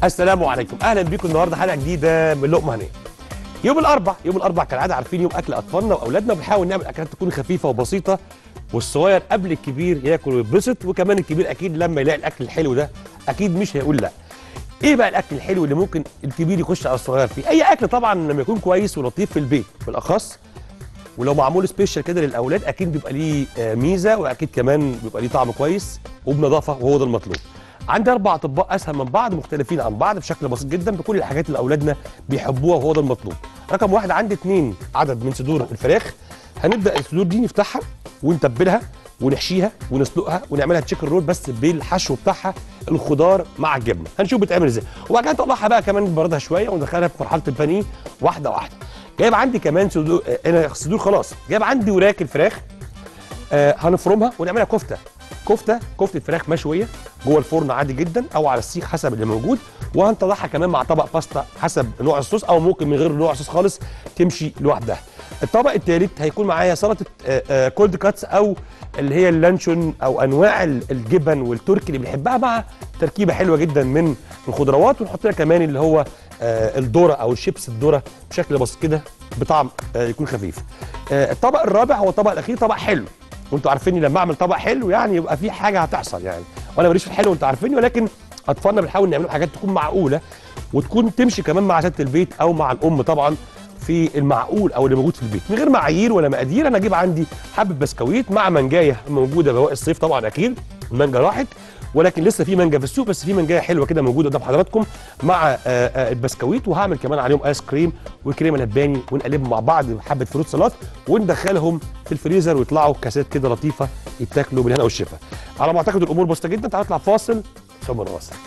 السلام عليكم اهلا بيكم النهارده حلقه جديده من لقمه هنيه يوم الاربع يوم الاربع كالعاده عارفين يوم اكل اطفالنا واولادنا بنحاول نعمل اكلات تكون خفيفه وبسيطه والصغير قبل الكبير ياكل ويتبسط وكمان الكبير اكيد لما يلاقي الاكل الحلو ده اكيد مش هيقول لا ايه بقى الاكل الحلو اللي ممكن الكبير يخش على الصغير فيه اي اكل طبعا لما يكون كويس ولطيف في البيت بالاخص ولو معمول سبيشال كده للاولاد اكيد بيبقى ليه آه، ميزه واكيد كمان بيبقى ليه طعم كويس وبنظافه وهو ده المطلوب عندي اربع اطباق اسهل من بعض مختلفين عن بعض بشكل بسيط جدا بكل الحاجات اللي اولادنا بيحبوها وهو ده المطلوب رقم واحد عندي اتنين عدد من صدور الفراخ هنبدا الصدور دي نفتحها ونتبلها ونحشيها ونسلقها ونعملها تشيكن رول بس بالحشو بتاعها الخضار مع الجبنه هنشوف بتعمل ازاي وبعد كده نطلعها بقى كمان نبردها شويه وندخلها في مرحله البانيه واحده واحده جايب عندي كمان صدور آه، انا صدور خلاص جايب عندي وراك الفراخ آه هنفرمها ونعملها كفته كفته كفته فراخ مشويه جوه الفرن عادي جدا او على السيخ حسب اللي موجود وهنطلعها كمان مع طبق باستا حسب نوع الصوص او ممكن من غير نوع صوص خالص تمشي لوحدها الطبق الثالث هيكون معايا سلطه آه، آه، كولد كاتس او اللي هي اللانشون او انواع ال- الجبن والتركي اللي بنحبها مع تركيبه حلوه جدا من الخضروات ونحط لها كمان اللي هو آه، الذره او الشيبس الذره بشكل بسيط كده بطعم آه، يكون خفيف آه، الطبق الرابع هو الطبق الاخير طبق حلو وانتوا عارفيني لما اعمل طبق حلو يعني يبقى في حاجه هتحصل يعني وانا ماليش في الحلو وانتوا عارفيني ولكن اطفالنا بنحاول نعمل حاجات تكون معقوله وتكون تمشي كمان مع ست البيت او مع الام طبعا في المعقول او اللي موجود في البيت من غير معايير ولا مقادير انا اجيب عندي حبه بسكويت مع منجايه موجوده بواقي الصيف طبعا اكيد المانجا راحت ولكن لسه في مانجا في السوق بس في منجايه حلوه كده موجوده قدام حضراتكم مع آه، آه، البسكويت وهعمل كمان عليهم ايس كريم وكريمه لباني ونقلبهم مع بعض بحبه فروت سلطات وندخلهم في الفريزر ويطلعوا كاسات كده لطيفه يتاكلوا بالهنا والشفا على ما اعتقد الامور بسيطه جدا تعالوا نطلع فاصل ثم نواصل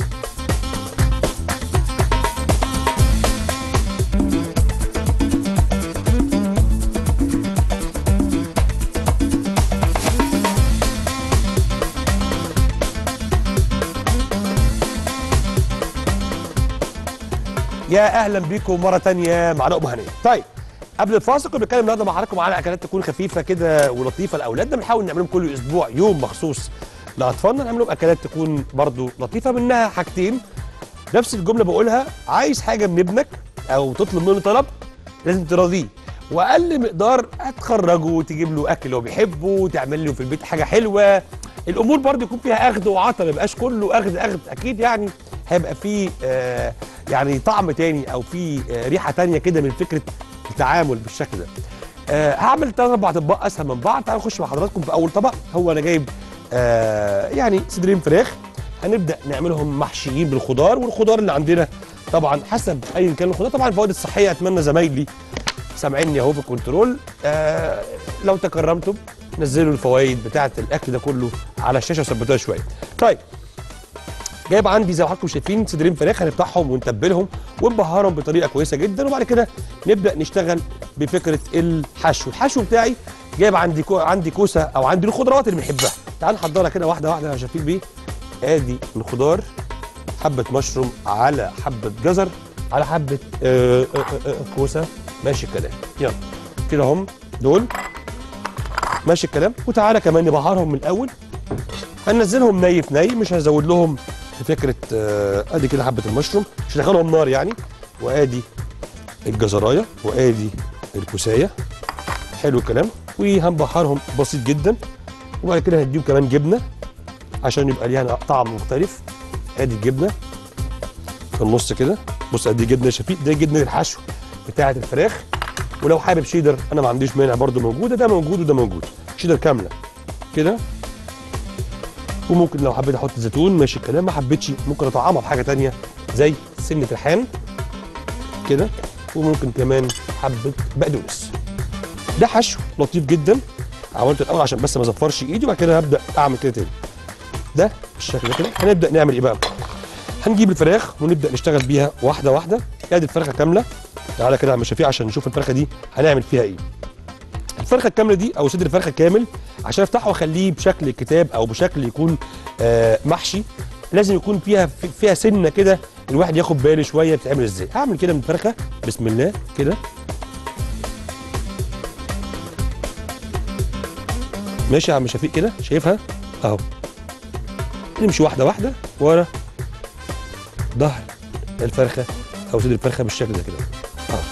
يا اهلا بيكم مره تانية مع لقمه هنيه طيب قبل الفاصل كنا بنتكلم النهارده مع حضراتكم على اكلات تكون خفيفه كده ولطيفه لاولادنا بنحاول نعملهم كل اسبوع يوم مخصوص لاطفالنا نعمل لهم اكلات تكون برضو لطيفه منها حاجتين نفس الجمله بقولها عايز حاجه من ابنك او تطلب منه طلب لازم تراضيه واقل مقدار هتخرجه وتجيب له اكل هو بيحبه وتعمل له في البيت حاجه حلوه الامور برضو يكون فيها اخذ وعطاء ما يبقاش كله اخذ اخذ اكيد يعني هيبقى فيه آه يعني طعم تاني او في آه ريحه تانيه كده من فكره التعامل بالشكل ده آه هعمل ثلاث اربع اطباق اسهل من بعض تعالوا نخش مع حضراتكم في اول طبق هو انا جايب آه يعني صدرين فراخ هنبدا نعملهم محشيين بالخضار والخضار اللي عندنا طبعا حسب ايا كان الخضار طبعا الفوائد الصحيه اتمنى زمايلي سامعيني اهو في الكنترول آه لو تكرمتم نزلوا الفوائد بتاعه الاكل ده كله على الشاشه وثبتوها شويه طيب جايب عندي زي ما حضراتكم شايفين صدرين فراخ هنفتحهم ونتبلهم ونبهرهم بطريقه كويسه جدا وبعد كده نبدا نشتغل بفكره الحشو الحشو بتاعي جايب عندي كو عندي كوسه او عندي الخضروات اللي بنحبها تعال نحضرها كده واحده واحده يا شفيق بيه ادي الخضار حبه مشروم على حبه جزر على حبه آه آه آه آه كوسه ماشي الكلام يلا كده هم دول ماشي الكلام وتعالى كمان نبهرهم من الاول هننزلهم ني في ني مش هزود لهم في فكره آه، ادي كده حبه المشروم مش هدخلهم نار يعني وادي الجزرايه وادي الكوسايه حلو الكلام وهنبهرهم بسيط جدا وبعد كده هنديهم كمان جبنه عشان يبقى ليها طعم مختلف ادي الجبنه في النص كده بص ادي جبنه شفيق ده جبنه الحشو بتاعه الفراخ ولو حابب شيدر انا ما عنديش مانع برده موجوده ده موجود وده موجود شيدر كامله كده وممكن لو حبيت احط زيتون ماشي الكلام ما حبيتش ممكن اطعمها بحاجه تانية زي سنه ريحان كده وممكن كمان حبه بقدونس ده حشو لطيف جدا عملته الاول عشان بس ما ازفرش ايدي وبعد كده هبدا اعمل كده تاني ده بالشكل ده كده هنبدا نعمل ايه بقى هنجيب الفراخ ونبدا نشتغل بيها واحده واحده ادي الفرخه كامله تعالى كده يا عم شفيع عشان نشوف الفرخه دي هنعمل فيها ايه الفرخه الكامله دي او صدر الفرخه كامل عشان افتحه واخليه بشكل كتاب او بشكل يكون آه محشي لازم يكون فيها في- فيها سنه كده الواحد ياخد باله شويه بتتعمل ازاي هعمل كده من الفرخه بسم الله كده ماشي يا عم شفيق كده شايفها اهو نمشي واحده واحده ورا ظهر الفرخه او صدر الفرخه بالشكل ده كده اه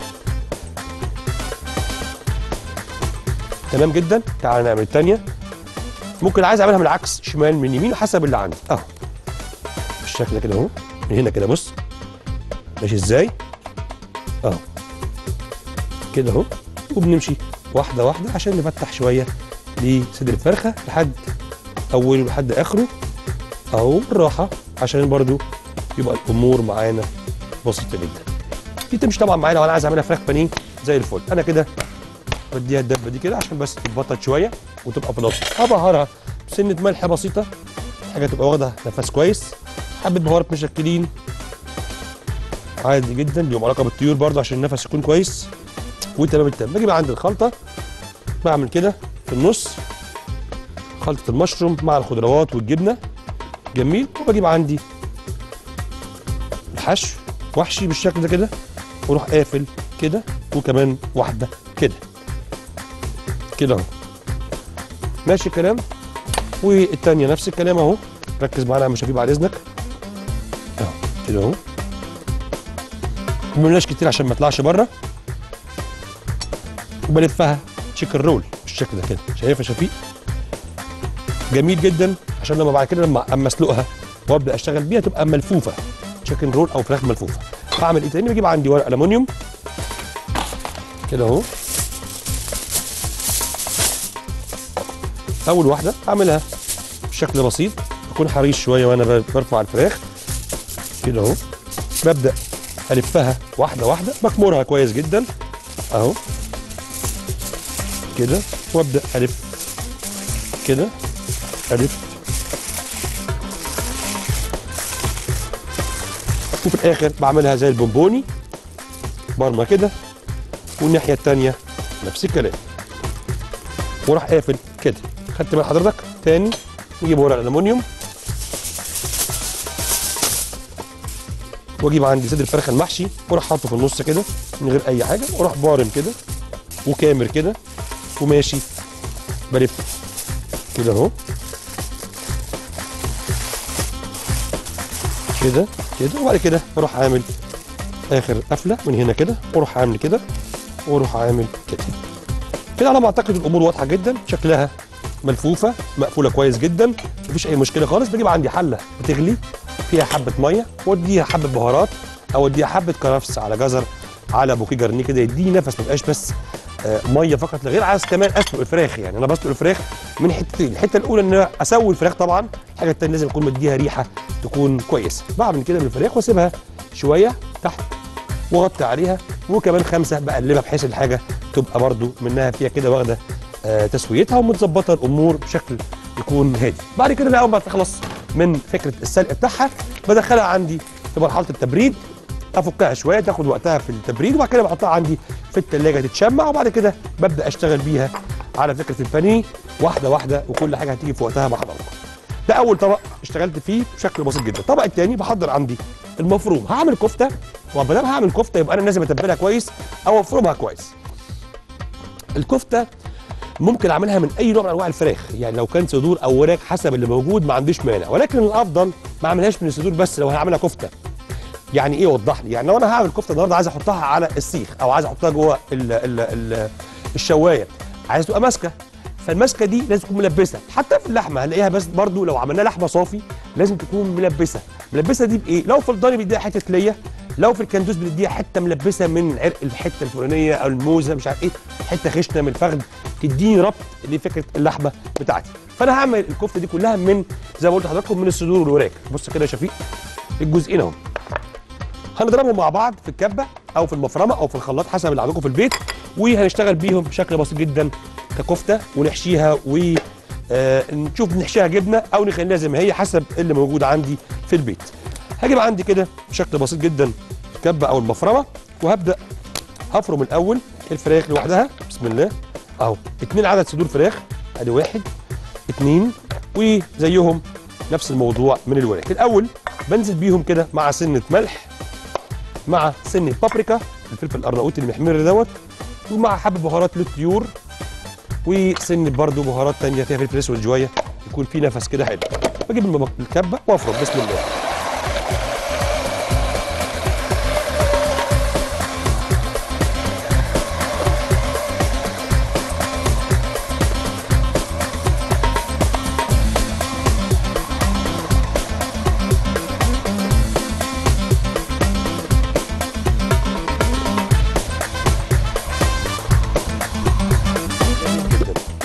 تمام جدا تعال نعمل الثانيه ممكن عايز اعملها من العكس شمال من يمين حسب اللي عندي اهو بالشكل ده كده اهو من هنا كده بص ماشي ازاي اهو كده اهو وبنمشي واحده واحده عشان نفتح شويه لصدر الفرخه لحد اوله لحد اخره اهو بالراحه عشان برضو يبقى الامور معانا بسيطه جدا دي تمشي طبعا معايا لو انا عايز اعملها فراخ بانيه زي الفل انا كده بديها الدبه دي كده عشان بس تتبطط شويه وتبقى في نص ابهرها بسنه ملح بسيطه حاجه تبقى واخده نفس كويس حبه بهارات مشكلين عادي جدا ليهم علاقه بالطيور برضه عشان النفس يكون كويس وتمام التمام باجي بقى عند الخلطه بعمل كده في النص خلطه المشروم مع الخضروات والجبنه جميل وبجيب عندي الحشو واحشي بالشكل ده كده واروح قافل كده وكمان واحده كده كده اهو ماشي الكلام والتانية نفس الكلام اهو ركز معانا يا عم شفيق بعد اذنك اهو كده اهو ما كتير عشان ما اطلعش بره وبلفها تشيكن رول بالشكل ده كده شايف يا شفيق جميل جدا عشان لما بعد كده لما اما اسلقها وابدا اشتغل بيها تبقى ملفوفه تشيكن رول او فراخ ملفوفه بعمل ايه تاني بجيب عندي ورق الومنيوم كده اهو اول واحده اعملها بشكل بسيط اكون حريص شويه وانا برفع الفراخ كده اهو ببدا الفها واحده واحده بكمرها كويس جدا اهو كده وابدا الف كده الف وفي الاخر بعملها زي البونبوني برمى كده والناحيه الثانيه نفس الكلام وراح قافل كده خدت بال حضرتك تاني نجيب ورق الالومنيوم واجيب عندي صدر الفراخ المحشي واروح حاطه في النص كده من غير اي حاجه واروح بارم كده وكامر كده وماشي بلف كده اهو كده كده وبعد كده اروح عامل اخر قفله من هنا كده واروح عامل كده واروح عامل كده كده على ما اعتقد الامور واضحه جدا شكلها ملفوفه مقفوله كويس جدا مفيش اي مشكله خالص بجيب عندي حله بتغلي فيها حبه ميه واديها حبه بهارات او اديها حبه كرفس على جزر على بوكيه جرنيه كده يديني نفس ما يبقاش بس آه، ميه فقط لا غير عايز كمان اسلق الفراخ يعني انا بسلق الفراخ من حتتين الحته الاولى ان أنا اسوي الفراخ طبعا الحاجه الثانيه لازم اكون مديها ريحه تكون كويسه بعمل كده من الفراخ واسيبها شويه تحت واغطي عليها وكمان خمسه بقلبها بحيث الحاجه تبقى برده منها فيها كده واخده آه تسويتها ومتظبطه الامور بشكل يكون هادي بعد كده بقى اول ما تخلص من فكره السلق بتاعها بدخلها عندي في مرحله التبريد افكها شويه تاخد وقتها في التبريد وبعد كده بحطها عندي في الثلاجه تتشمع وبعد كده ببدا اشتغل بيها على فكره البانيه واحده واحده وكل حاجه هتيجي في وقتها مع حضراتكم ده اول طبق اشتغلت فيه بشكل بسيط جدا الطبق الثاني بحضر عندي المفروم هعمل كفته وما دام هعمل كفته يبقى انا لازم اتبلها كويس او افرمها كويس الكفته ممكن اعملها من اي نوع من انواع الفراخ يعني لو كان صدور او وراك حسب اللي موجود ما عنديش مانع ولكن الافضل ما اعملهاش من الصدور بس لو هعملها كفته يعني ايه وضح لي يعني لو انا هعمل كفته النهارده عايز احطها على السيخ او عايز احطها جوه ال ال ال الشوايه عايز تبقى ماسكه فالماسكه دي لازم تكون ملبسه حتى في اللحمه هنلاقيها بس برضو لو عملنا لحمه صافي لازم تكون ملبسه ملبسه دي بايه لو في الضاني بيديها حته ليا لو في الكندوز بنديها حته ملبسه من عرق الحته الفلانيه او الموزه مش عارف ايه حته خشنه من الفخذ تديني ربط لفكره اللحمه بتاعتي فانا هعمل الكفته دي كلها من زي ما قلت لحضراتكم من الصدور والوراك بص كده يا شفيق الجزئين اهو هنضربهم مع بعض في الكبه او في المفرمه او في الخلاط حسب اللي عندكم في البيت وهنشتغل بيهم بشكل بسيط جدا ككفته ونحشيها و آه نشوف نحشيها جبنه او نخليها زي ما هي حسب اللي موجود عندي في البيت هجيب عندي كده بشكل بسيط جدا الكبه او المفرمه وهبدا هفرم الاول الفراخ لوحدها بسم الله اهو اتنين عدد صدور فراخ ادي واحد اتنين وزيهم نفس الموضوع من الوراك الاول بنزل بيهم كده مع سنه ملح مع سنه بابريكا الفلفل الارناؤوطي المحمر دوت ومع حبه بهارات للطيور وسنه برده بهارات تانية فيها فلفل اسود شويه يكون في نفس كده حلو بجيب الكبه وافرم بسم الله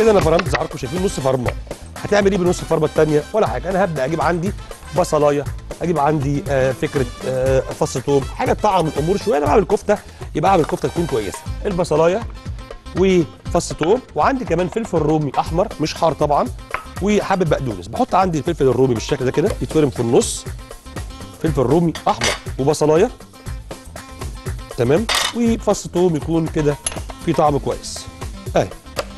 كده انا فرمت زي ما حضراتكم شايفين نص فرمه هتعمل ايه بالنص الفرمه الثانيه ولا حاجه انا هبدا اجيب عندي بصلايه اجيب عندي آه فكره آه فص ثوم حاجه تطعم الامور شويه انا بعمل كفته يبقى اعمل كفته تكون كويسه البصلايه وفص ثوم وعندي كمان فلفل رومي احمر مش حار طبعا وحبه بقدونس بحط عندي الفلفل الرومي بالشكل ده كده يتفرم في النص فلفل رومي احمر وبصلايه تمام وفص ثوم يكون كده في طعم كويس اهي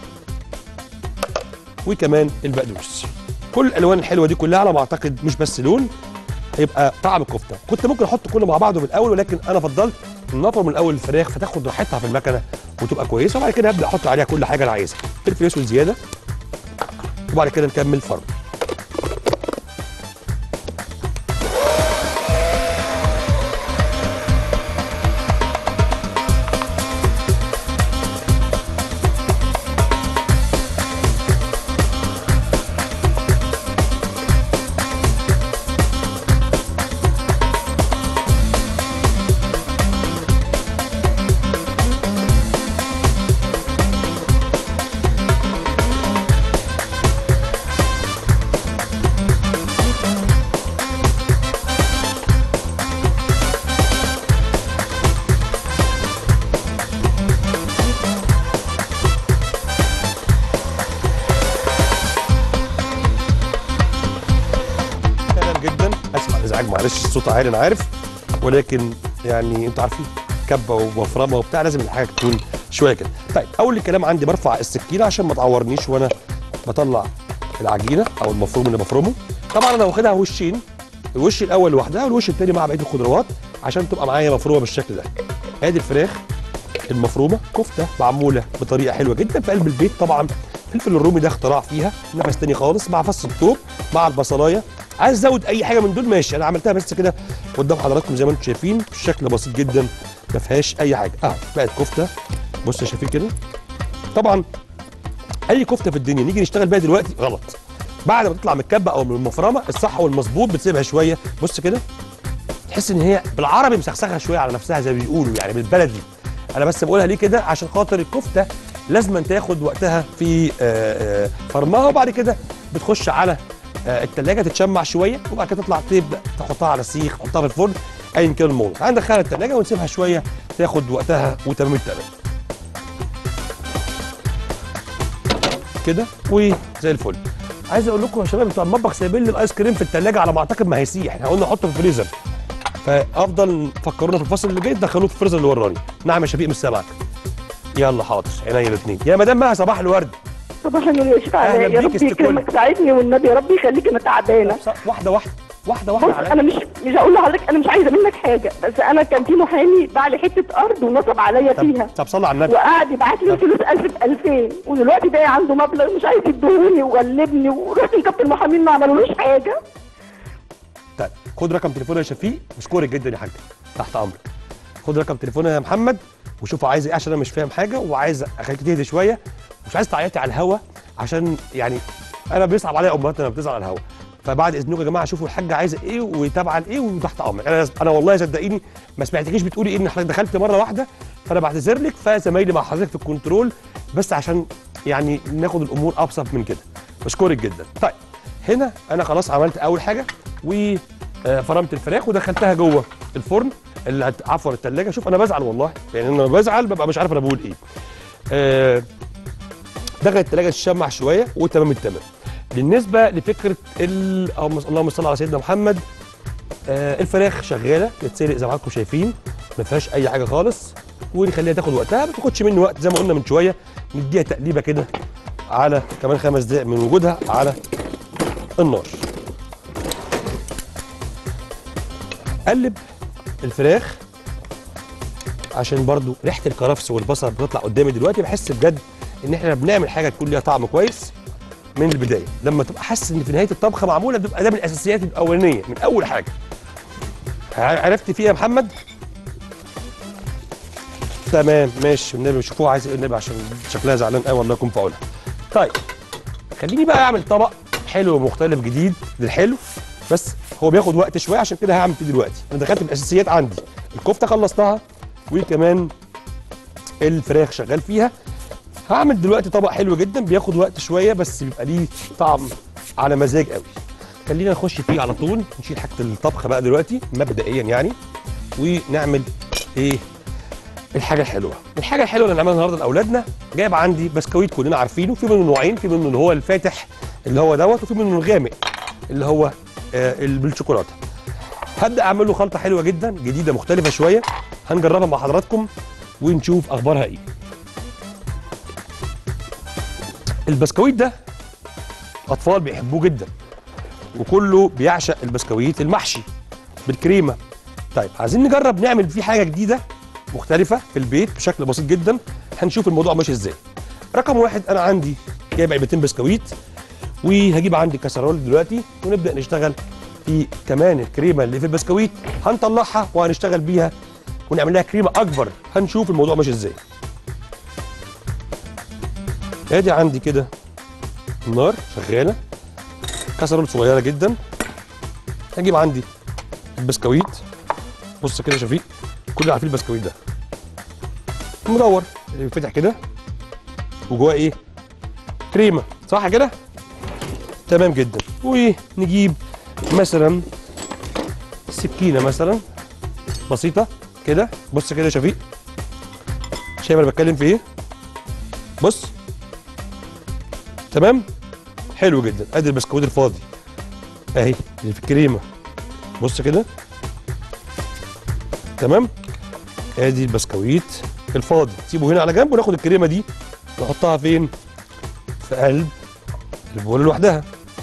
وكمان البقدونس كل الالوان الحلوه دي كلها على ما اعتقد مش بس لون هيبقى طعم الكفته كنت ممكن احط كله مع بعضه من الاول ولكن انا فضلت نفر من الاول الفراخ فتاخد راحتها في المكنه وتبقى كويسه وبعد كده هبدا احط عليها كل حاجه انا عايزها فلفل اسود زياده وبعد كده نكمل فرن تمام جدا اسف على الازعاج معلش الصوت عالي انا عارف ولكن يعني انتوا عارفين كبه ومفرمه وبتاع لازم الحاجه تكون شويه كده طيب اول الكلام عندي برفع السكينه عشان ما تعورنيش وانا بطلع العجينه او المفروم اللي بفرمه طبعا انا واخدها وشين الوش الاول لوحدها والوش الثاني مع بقيه الخضروات عشان تبقى معايا مفرومه بالشكل ده ادي الفراخ المفرومه كفته معموله بطريقه حلوه جدا في قلب البيت طبعا الفلفل الرومي ده اختراع فيها نفس تاني خالص مع فص الثوم مع البصلايه عايز ازود اي حاجه من دول ماشي انا عملتها بس كده قدام حضراتكم زي ما انتم شايفين بشكل بسيط جدا ما فيهاش اي حاجه اه بقت كفته بص يا شايفين كده طبعا اي كفته في الدنيا نيجي نشتغل بيها دلوقتي غلط بعد ما تطلع من الكبه او من المفرمه الصح والمظبوط بتسيبها شويه بص كده تحس ان هي بالعربي مسخسخه شويه على نفسها زي ما بيقولوا يعني بالبلدي انا بس بقولها ليه كده عشان خاطر الكفته لازم تاخد وقتها في آه، آه، فرمها وبعد كده بتخش على آه، التلاجة تتشمع شويه وبعد كده تطلع تبدا تحطها على سيخ تحطها في الفرن ايا كان الموضوع هندخلها التلاجة ونسيبها شويه تاخد وقتها وتمام التمام كده وزي الفل عايز اقول لكم يا شباب بتوع المطبخ سايبين لي الايس كريم في التلاجة على ما اعتقد ما هيسيح احنا قلنا نحطه في الفريزر فافضل فكرونا في الفصل اللي جاي تدخلوه في الفريزر اللي وراني نعم يا شفيق مش سامعك يلا حاضر عينيا الاثنين يا مدام مها صباح الورد صباح النور يا شيخ أهلا علاء يا بيك رب استكمال. يكرمك ساعدني والنبي يا رب يخليك انا تعبانه ص- واحده واحده واحده واحده بص عليا انا مش مش هقول لحضرتك انا مش عايزه منك حاجه بس انا كان في محامي باع لي حته ارض ونصب عليا طب فيها طب صلي على النبي وقعد يبعت لي الفلوس 1000 في 2000 ودلوقتي ده عنده مبلغ مش عايز يديهوني وغلبني ورحت نكبت المحامين ما عملولوش حاجه طيب خد رقم تليفونه يا شفيق مشكورك جدا يا حاج تحت امرك خد رقم تليفونه يا محمد وشوف عايز ايه عشان انا مش فاهم حاجه وعايز اخليك تهدي شويه مش عايز تعيطي على الهوا عشان يعني انا بيصعب عليا امهاتنا لما بتزعل على الهوا فبعد اذنكم يا جماعه شوفوا الحاجه عايزه ايه وتابعه لايه وتحت امرك انا انا والله صدقيني ما سمعتكيش بتقولي ايه ان حضرتك دخلت مره واحده فانا بعتذر لك فزمايلي مع حضرتك في الكنترول بس عشان يعني ناخد الامور ابسط من كده بشكرك جدا طيب هنا انا خلاص عملت اول حاجه وفرمت الفراخ ودخلتها جوه الفرن اللي هت- عفوا الثلاجه شوف انا بزعل والله يعني انا لما بزعل ببقى مش عارف انا بقول ايه آه، دخلت الثلاجه تشمع شويه وتمام التمام بالنسبه لفكره ال- اللهم اللهم صل على سيدنا محمد آه، الفراخ شغاله تتسلق زي ما حضراتكم شايفين ما فيهاش اي حاجه خالص ونخليها تاخد وقتها ما تاخدش مني وقت زي ما قلنا من شويه نديها تقليبه كده على كمان خمس دقائق من وجودها على النار قلب الفراخ عشان برضو ريحه الكرفس والبصل بتطلع قدامي دلوقتي بحس بجد ان احنا بنعمل حاجه تكون ليها طعم كويس من البدايه لما تبقى حاسس ان في نهايه الطبخه معموله بتبقى ده من الاساسيات الاولانيه من اول حاجه ع- عرفت فيها يا محمد تمام ماشي النبي شوفوها عايز ايه النبي عشان شكلها زعلان قوي الله يكون في عونها طيب خليني بقى اعمل طبق حلو ومختلف جديد للحلو بس هو بياخد وقت شويه عشان كده هعمل فيه دلوقتي انا دخلت الاساسيات عندي الكفته خلصتها وكمان الفراخ شغال فيها هعمل دلوقتي طبق حلو جدا بياخد وقت شويه بس بيبقى ليه طعم على مزاج قوي خلينا نخش فيه على طول نشيل حاجه الطبخ بقى دلوقتي مبدئيا يعني ونعمل ايه الحاجه الحلوه الحاجه الحلوه اللي هنعملها النهارده لاولادنا جايب عندي بسكويت كلنا عارفينه في منه نوعين في منه اللي هو الفاتح اللي هو دوت وفي منه الغامق اللي هو آه اللي بالشوكولاته هبدا اعمل له خلطه حلوه جدا جديده مختلفه شويه هنجربها مع حضراتكم ونشوف اخبارها ايه البسكويت ده اطفال بيحبوه جدا وكله بيعشق البسكويت المحشي بالكريمه طيب عايزين نجرب نعمل فيه حاجه جديده مختلفه في البيت بشكل بسيط جدا هنشوف الموضوع ماشي ازاي رقم واحد انا عندي جايب علبتين بسكويت وهجيب عندي كسرول دلوقتي ونبدا نشتغل في كمان الكريمه اللي في البسكويت هنطلعها وهنشتغل بيها ونعمل لها كريمه اكبر هنشوف الموضوع ماشي ازاي ادي عندي كده النار شغاله كسرول صغيره جدا هجيب عندي البسكويت بص كده يا شفيق كلنا عارفين البسكويت ده مدور يفتح كده وجواه ايه كريمه صح كده تمام جدا ونجيب مثلا سكينه مثلا بسيطه كده بص كده يا شفيق شايف انا بتكلم في ايه بص تمام حلو جدا ادي البسكويت الفاضي اهي اللي في الكريمه بص كده تمام ادي البسكويت الفاضي سيبه هنا على جنب وناخد الكريمه دي نحطها فين في قلب البوله لوحدها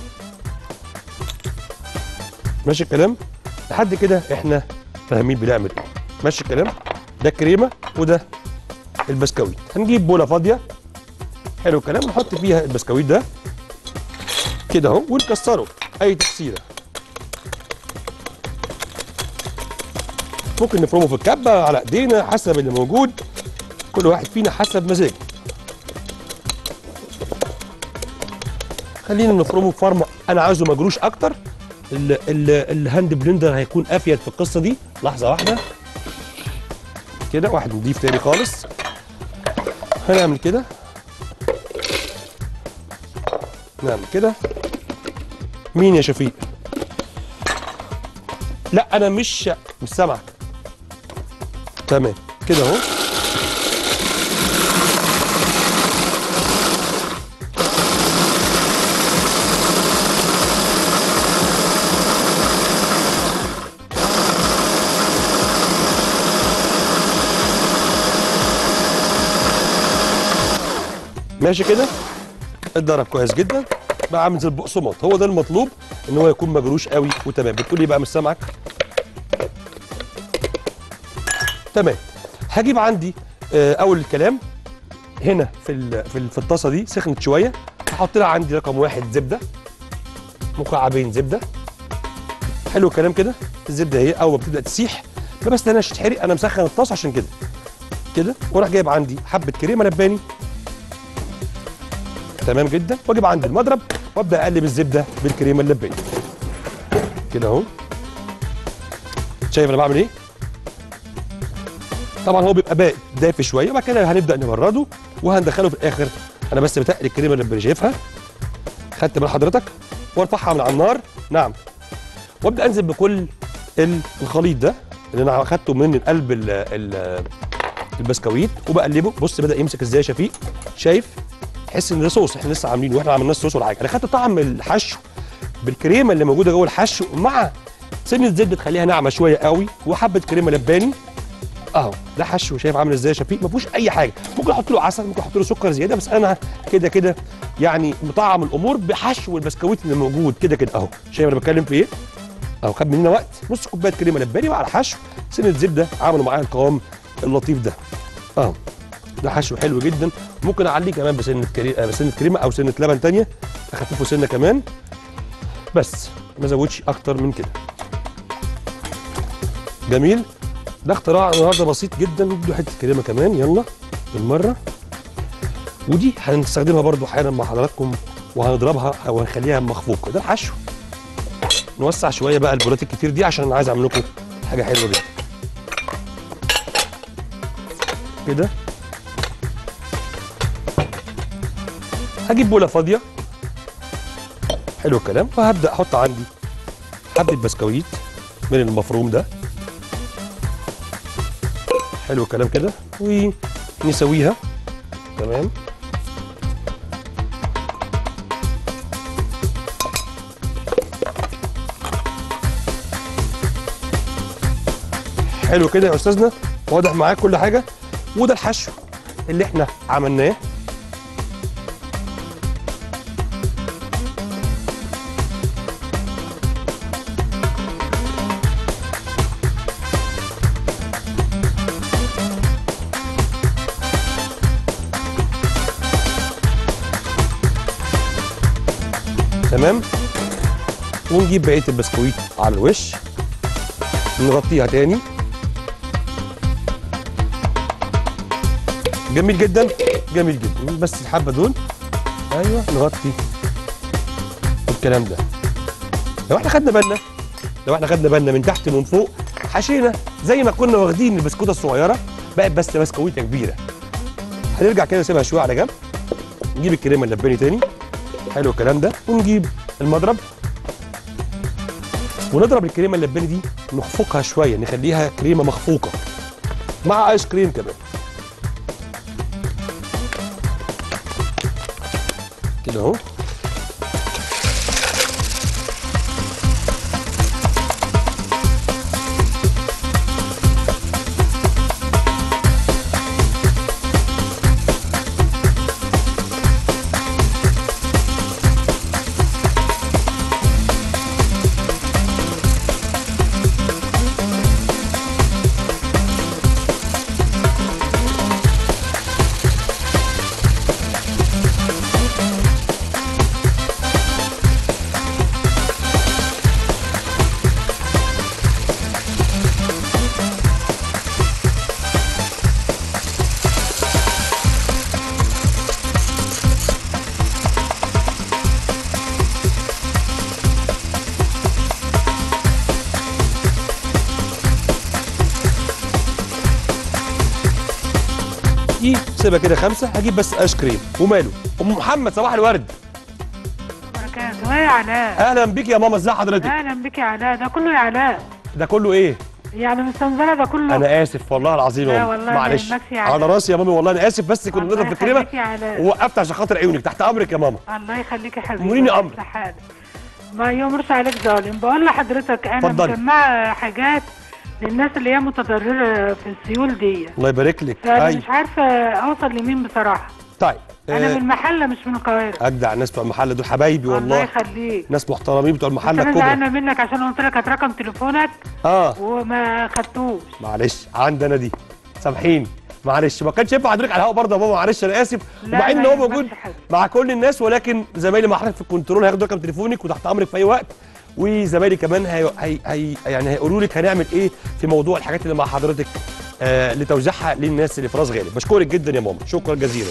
ماشي الكلام لحد كده احنا فاهمين بنعمل ايه ماشي الكلام ده الكريمه وده البسكويت هنجيب بوله فاضيه حلو الكلام نحط فيها البسكويت ده كده اهو ونكسره اي تكسيره ممكن نفرمه في الكبه على ايدينا حسب اللي موجود كل واحد فينا حسب مزاجه خلينا نفرمه بفرمه انا عايزه مجروش اكتر ال ال الهاند بلندر هيكون افيد في القصه دي لحظه واحده كده واحد نضيف تاني خالص هنعمل كده نعمل كده مين يا شفيق لا انا مش مش سامعك تمام كده اهو ماشي كده اتضرب كويس جدا بقى عامل زي البقسماط هو ده المطلوب ان هو يكون مجروش قوي وتمام بتقول لي بقى مش سامعك تمام هجيب عندي آه، اول الكلام هنا في ال- في ال- في الطاسه دي سخنت شويه هحط لها عندي رقم واحد زبده مكعبين زبده حلو الكلام كده الزبده اهي اول ما بتبدا تسيح ما بستناش تتحرق انا مسخن الطاسه عشان كده كده واروح جايب عندي حبه كريمه لباني تمام جدا واجيب عندي المضرب وابدا اقلب الزبده بالكريمه اللباني كده اهو شايف انا بعمل ايه طبعا هو بيبقى باقي دافي شويه وبعد كده هنبدا نبرده وهندخله في الاخر انا بس بتقل الكريمه اللباني شايفها خدت بال حضرتك وارفعها من على النار نعم وابدا انزل بكل ال- الخليط ده اللي انا اخدته من قلب ال ال البسكويت وبقلبه بص بدا يمسك ازاي يا شفيق شايف تحس ان ده صوص احنا لسه عاملينه واحنا ما عملناش صوص ولا حاجه انا خدت طعم الحشو بالكريمه اللي موجوده جوه الحشو مع سنه زبده تخليها ناعمه شويه قوي وحبه كريمه لباني اهو ده حشو شايف عامل ازاي يا شفيق ما فيهوش اي حاجه ممكن احط له عسل ممكن احط له سكر زياده بس انا كده كده يعني مطعم الامور بحشو البسكويت اللي موجود كده كده اهو شايف انا بتكلم في ايه اهو خد مننا وقت نص كوبايه كريمه لباني وعلى حشو سنه زبده عملوا معايا القوام اللطيف ده اهو ده حشو حلو جدا ممكن اعليه كمان بسنه كري... آه، بسنه كريمه او سنه لبن تانية اخففه سنه كمان بس ما زودش اكتر من كده جميل ده اختراع النهارده بسيط جدا نديله حته كريمه كمان يلا بالمره ودي هنستخدمها برضو احيانا مع حضراتكم وهنضربها او هنخليها مخفوقه ده الحشو نوسع شويه بقى البولات الكتير دي عشان انا عايز اعمل لكم حاجه حلوه جدا كده هجيب بوله فاضيه حلو الكلام وهبدا احط عندي حبه بسكويت من المفروم ده حلو الكلام كده ونسويها تمام حلو كده يا استاذنا واضح معاك كل حاجه وده الحشو اللي احنا عملناه تمام ونجيب بقيه البسكويت على الوش نغطيها تاني جميل جدا جميل جدا بس الحبه دول ايوه نغطي الكلام ده لو احنا خدنا بالنا لو احنا خدنا بالنا من تحت ومن فوق حشينا زي ما كنا واخدين البسكوته الصغيره بقت بس بسكويته كبيره هنرجع كده نسيبها شويه على جنب نجيب الكريمه اللباني تاني حلو الكلام ده ونجيب المضرب ونضرب الكريمه اللباني دي نخفقها شويه نخليها كريمه مخفوقه مع ايس كريم كمان كده اهو دي سيبها كده خمسه هجيب بس ايس كريم وماله ام محمد صباح الورد بركاته يا علاء اهلا بيك يا ماما ازي حضرتك اهلا بك يا علاء ده كله يا علاء ده كله ايه يعني مستنزله ده كله انا اسف والله العظيم يا لا ماما والله معلش ما يهمكش يا علاء. على راسي يا مامي والله انا اسف بس كنا الله بنضرب في الكريمه يخليك يا علاء ووقفت عشان خاطر عيونك تحت امرك يا ماما الله يخليك يا حبيبي أموريني الله أمر. يصلح حالك. ما يمرش عليك ظالم بقول لحضرتك انا اتفضلي. مجمعه حاجات للناس اللي هي متضرره في السيول دي الله يبارك لك فانا اي مش عارفه اوصل لمين بصراحه طيب انا آه، من المحله مش من القاهره اجدع الناس بتوع المحل دول حبايبي الله والله يخليك ناس محترمين بتوع بس المحل انا الكبرى زعلانه منك عشان قلت لك هات رقم تليفونك اه وما خدتوش معلش عندنا دي سامحيني معلش ما كانش ينفع حضرتك على الهواء برضه يا ماما معلش انا اسف لا، ومع ان ما هو يهمكش موجود حاجة. مع كل الناس ولكن زمايلي مع حضرتك في الكنترول هياخدوا رقم تليفونك وتحت امرك في اي وقت وزمايلي كمان هي هي هي يعني هيقولوا لك هنعمل ايه في موضوع الحاجات اللي مع حضرتك آه لتوزيعها للناس اللي في راس غالب بشكرك جدا يا ماما شكرا جزيلا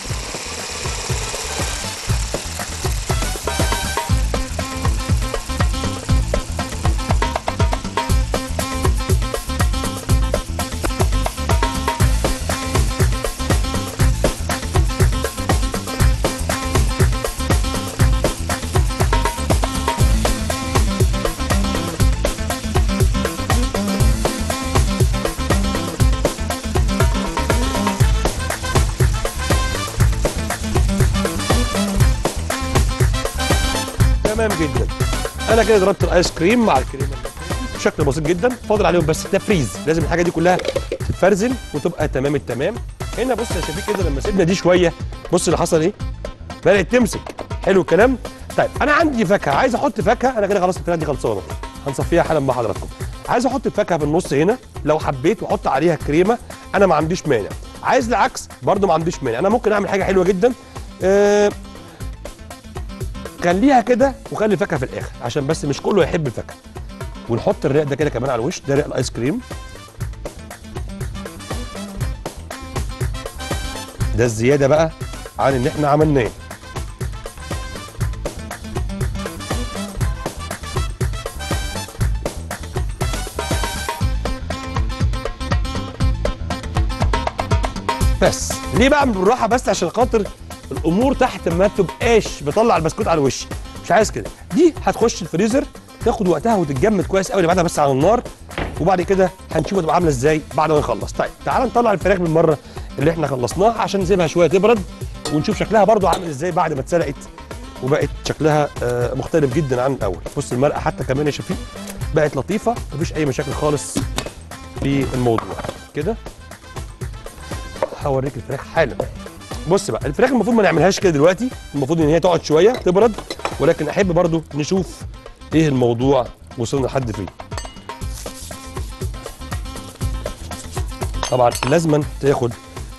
تمام جدا انا كده ضربت الايس كريم مع الكريمه بشكل بسيط جدا فاضل عليهم بس تفريز لازم الحاجه دي كلها تتفرزن وتبقى تمام التمام هنا بص يا شفيق كده لما سيبنا دي شويه بص اللي حصل ايه بدات تمسك حلو الكلام طيب انا عندي فاكهه عايز احط فاكهه انا كده خلاص الفاكهه دي خلصانه هنصفيها حالا مع حضراتكم عايز احط الفاكهه في النص هنا لو حبيت واحط عليها كريمه انا ما عنديش مانع عايز العكس برضو ما عنديش مانع انا ممكن اعمل حاجه حلوه جدا أه خليها كده وخلي الفاكهه في الاخر عشان بس مش كله يحب الفاكهه ونحط الرق ده كده كمان على الوش ده رق الايس كريم ده الزياده بقى عن اللي احنا عملناه بس ليه بقى بالراحه بس عشان خاطر الامور تحت ما تبقاش بطلع البسكوت على وشي مش عايز كده دي هتخش الفريزر تاخد وقتها وتتجمد كويس قوي بعدها بس على النار وبعد كده هنشوف هتبقى عامله ازاي بعد ما نخلص طيب تعال نطلع الفراخ بالمره اللي احنا خلصناها عشان نسيبها شويه تبرد ونشوف شكلها برضو عامل ازاي بعد ما اتسلقت وبقت شكلها آه، مختلف جدا عن الاول بص المرقه حتى كمان يا شفيق بقت لطيفه مفيش اي مشاكل خالص في الموضوع كده هوريك الفراخ حالا بص بقى الفراخ المفروض ما نعملهاش كده دلوقتي المفروض ان هي تقعد شويه تبرد ولكن احب برضو نشوف ايه الموضوع وصلنا لحد فين طبعا لازما تاخد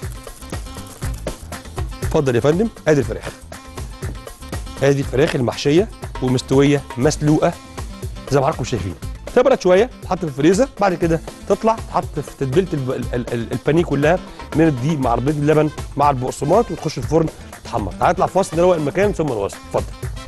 اتفضل يا فندم ادي الفراخ ادي الفراخ المحشيه ومستويه مسلوقه زي ما حضراتكم شايفين تبرد شويه تحط في الفريزر بعد كده تطلع تحط في تتبيله الب- ال- ال- ال- البانيه كلها من الدقيق مع البيض اللبن مع البقسماط وتخش الفرن تتحمر تعال نطلع فاصل نروق المكان ثم نواصل اتفضل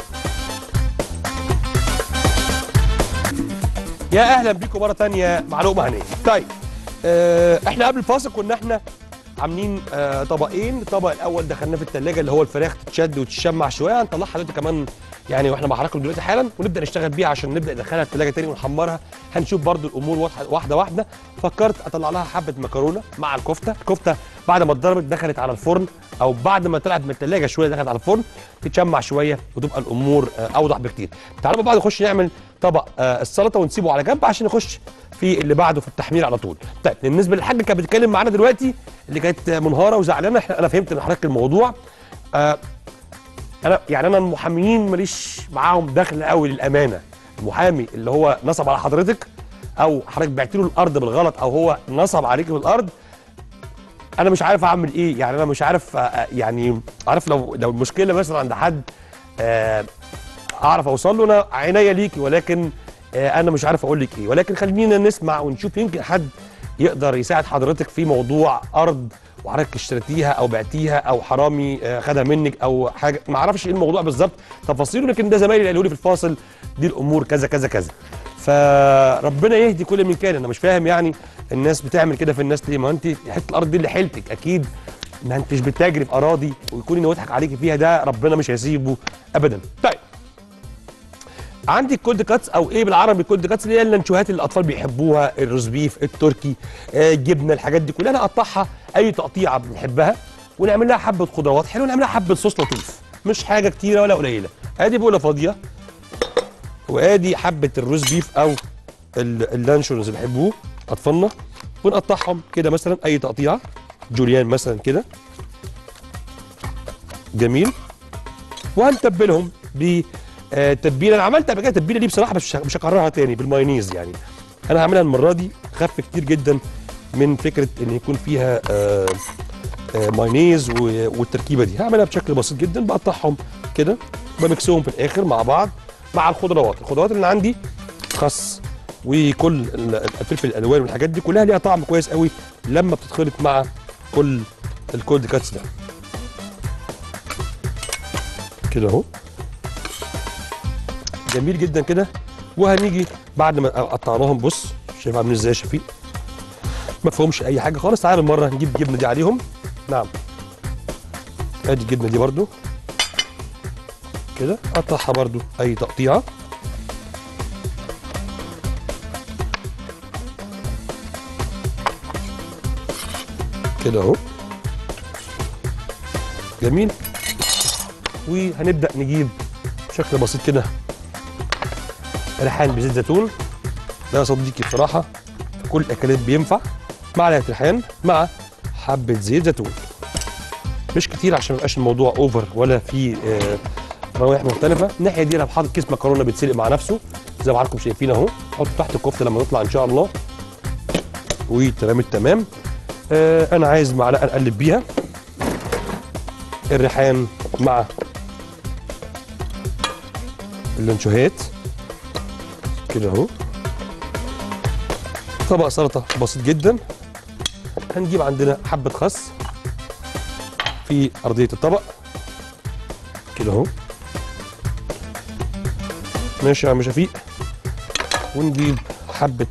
يا اهلا بيكم مره تانية مع لقمه هنيه طيب آه احنا قبل الفاصل كنا احنا عاملين آه طبقين الطبق الاول دخلناه في الثلاجه اللي هو الفراخ تتشد وتشمع شويه هنطلعها دلوقتي كمان يعني واحنا بحركه دلوقتي حالا ونبدا نشتغل بيها عشان نبدا ندخلها الثلاجه تاني ونحمرها هنشوف برضو الامور واضحه واحده واحده فكرت اطلع لها حبه مكرونه مع الكفته الكفته بعد ما اتضربت دخلت على الفرن او بعد ما طلعت من الثلاجه شويه دخلت على الفرن تتشمع شويه وتبقى الامور آه اوضح بكتير تعالوا بقى نخش نعمل طبق آه السلطه ونسيبه على جنب عشان نخش في اللي بعده في التحمير على طول طيب بالنسبه للحاجه اللي كانت بتتكلم معانا دلوقتي اللي كانت منهاره وزعلانه إحنا- انا فهمت من حضرتك الموضوع آه انا يعني انا المحاميين ماليش معاهم دخل قوي للامانه المحامي اللي هو نصب على حضرتك او حضرتك بعت له الارض بالغلط او هو نصب عليك بالارض انا مش عارف اعمل ايه يعني انا مش عارف آه، يعني عارف لو لو المشكله مثلا عند حد آه، اعرف اوصل له انا عينيا ليكي ولكن آه، انا مش عارف اقول لك ايه ولكن خلينا نسمع ونشوف يمكن حد يقدر يساعد حضرتك في موضوع ارض وحضرتك اشتريتيها او بعتيها او حرامي آه، خدها منك او حاجه ما اعرفش ايه الموضوع بالظبط تفاصيله لكن ده زمايلي اللي قالوا لي في الفاصل دي الامور كذا كذا كذا فربنا يهدي كل من كان انا مش فاهم يعني الناس بتعمل كده في الناس ليه ما انت حته الارض دي اللي حيلتك اكيد ما انتش بتجري في اراضي ويكون انه يضحك عليكي فيها ده ربنا مش هيسيبه ابدا طيب عندي الكولد كاتس او ايه بالعربي الكولد كاتس اللي هي اللانشوهات اللي الاطفال بيحبوها الروز بيف التركي آه، الجبنه الحاجات دي كلها نقطعها اي تقطيعه بنحبها ونعمل لها حبه خضروات حلوه ونعمل لها حبه صوص لطيف مش حاجه كتيره ولا قليله ادي بوله فاضيه وادي حبه الروز بيف او ال- اللانشونز اللي بيحبوه اطفالنا ونقطعهم كده مثلا اي تقطيعه جوليان مثلا كده جميل وهنتبلهم بتتبيله انا عملت قبل كده التتبيله دي بصراحه بس مش مش هكررها تاني بالمايونيز يعني انا هعملها المره دي خف كتير جدا من فكره ان يكون فيها آه، آه، مايونيز و- والتركيبه دي هعملها بشكل بسيط جدا بقطعهم كده بمكسهم في الاخر مع بعض مع الخضروات الخضروات اللي عندي خس وكل ال- الفلفل الالوان والحاجات دي كلها ليها طعم كويس قوي لما بتتخلط مع كل الكولد كاتس ده كده اهو جميل جدا كده وهنيجي بعد ما قطعناهم بص شايف عاملين ازاي يا شفيق ما فيهمش اي حاجه خالص تعالى المره نجيب الجبنه دي عليهم نعم ادي الجبنه دي برضو كده قطعها برضو اي تقطيعه كده اهو جميل وهنبدا نجيب بشكل بسيط كده ريحان بزيت زيتون ده يا صديقي بصراحه في كل الاكلات بينفع معلقه ريحان مع حبه زيت زيتون مش كتير عشان ما يبقاش الموضوع اوفر ولا في آه، روائح مختلفه الناحيه دي انا حاطط كيس مكرونه بيتسلق مع نفسه زي ما حضراتكم شايفين اهو احطه تحت الكفته لما نطلع ان شاء الله وتمام التمام آه انا عايز معلقه نقلب بيها الريحان مع اللانشوهات كده اهو طبق سلطه بسيط جدا هنجيب عندنا حبه خس في ارضيه الطبق كده اهو ماشي يا عم شفيق ونجيب حبه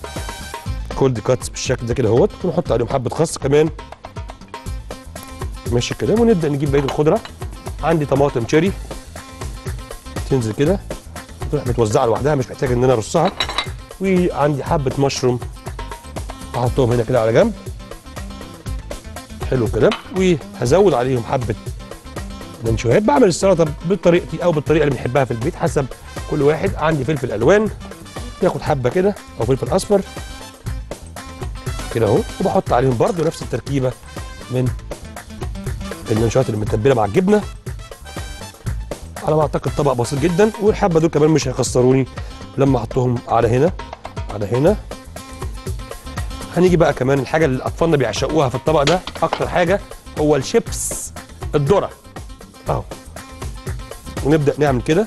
كولد كاتس بالشكل ده كده اهوت ونحط عليهم حبه خس كمان ماشي الكلام ونبدا نجيب بقيه الخضره عندي طماطم شيري تنزل كده تروح متوزعه لوحدها مش محتاج ان انا ارصها وعندي حبه مشروم احطهم هنا كده على جنب حلو كده وهزود عليهم حبه منشويات بعمل السلطه بطريقتي او بالطريقه اللي بنحبها في البيت حسب كل واحد عندي فلفل الوان ياخد حبه كده او فلفل اصفر كده اهو وبحط عليهم برضو نفس التركيبه من المنشويات اللي متبله مع الجبنه على ما اعتقد طبق بسيط جدا والحبه دول كمان مش هيخسروني لما احطهم على هنا على هنا هنيجي بقى كمان الحاجه اللي اطفالنا بيعشقوها في الطبق ده اكتر حاجه هو الشيبس الذره اهو ونبدا نعمل كده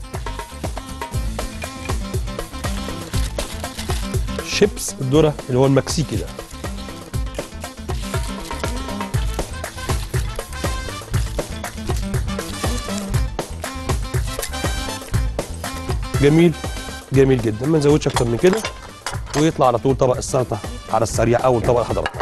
شيبس الذره اللي هو المكسيكي ده جميل جميل جدا ما نزودش اكتر من كده ويطلع على طول طبق السلطه على السريع اول طبق لحضراتكم